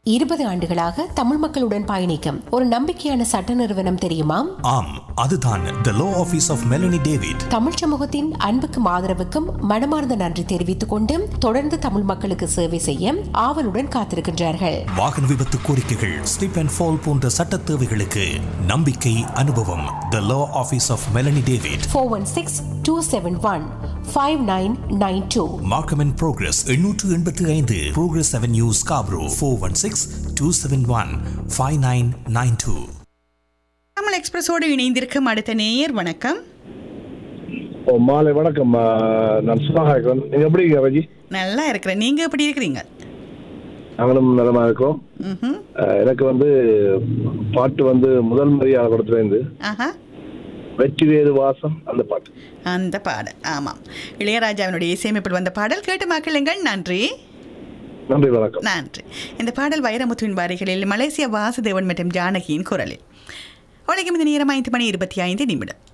இருபது ஆண்டுகளாக தமிழ் மக்களுடன் பயணிக்கும் ஒரு நம்பிக்கையான சட்ட நிறுவனம் தெரியுமா ஆம் அதுதான் the law office of Melanie David Tamil சமூகத்தின் அன்புக்கும் ஆதரவுக்கும் மனமார்ந்த நன்றி தெரிவித்துக் கொண்டு தொடர்ந்து தமிழ் மக்களுக்கு சேவை செய்ய ஆவலுடன் காத்திருக்கின்றார்கள் வாகன விபத்து கோரிக்கைகள் ஸ்லிப் அண்ட் ஃபால் போன்ற சட்ட தேவைகளுக்கு நம்பிக்கை அனுபவம் the law office of Melanie David four one six two seven one five nine nine two Markham and Progress எண்ணூற்று எண்பத்தி ஐந்து Progress avenue Scarborough four one six two seven one five nine nine two Tamil எக்ஸ்பிரஸோடு இணைந்திருக்கும் அடுத்த நேயர் வணக்கம் ஓ மாலை வணக்கம் ஆ, நான் சுதாகரன் நீங்க எப்படி இருக்கீங்க ரஜி நல்லா இருக்கிறேன் நீங்க எப்படி இருக்கிறீங்க நாங்களும் நலமா இருக்கோம் ம்ஹும். ஆ, எனக்கு வந்து பாட்டு வந்து முதல் மரியாதை படத்துல இருந்து ஆஹா வெற்றி வேறு வாசம் அந்த பாட்டு அந்த பாடல் ஆமாம் இளையராஜாவினுடைய இசையமைப்பில் வந்த பாடல் கேட்டு மக்களுங்கள் நன்றி நன்றி வணக்கம் நன்றி இந்த பாடல் வைரமுத்துவின் வாரிகளில் மலேசியா வாசுதேவன் மற்றும் ஜானகியின் குரலில் உலகம் இந்த நேரம் ஐந்து மணி இருபத்தி ஐந்து நிமிடம்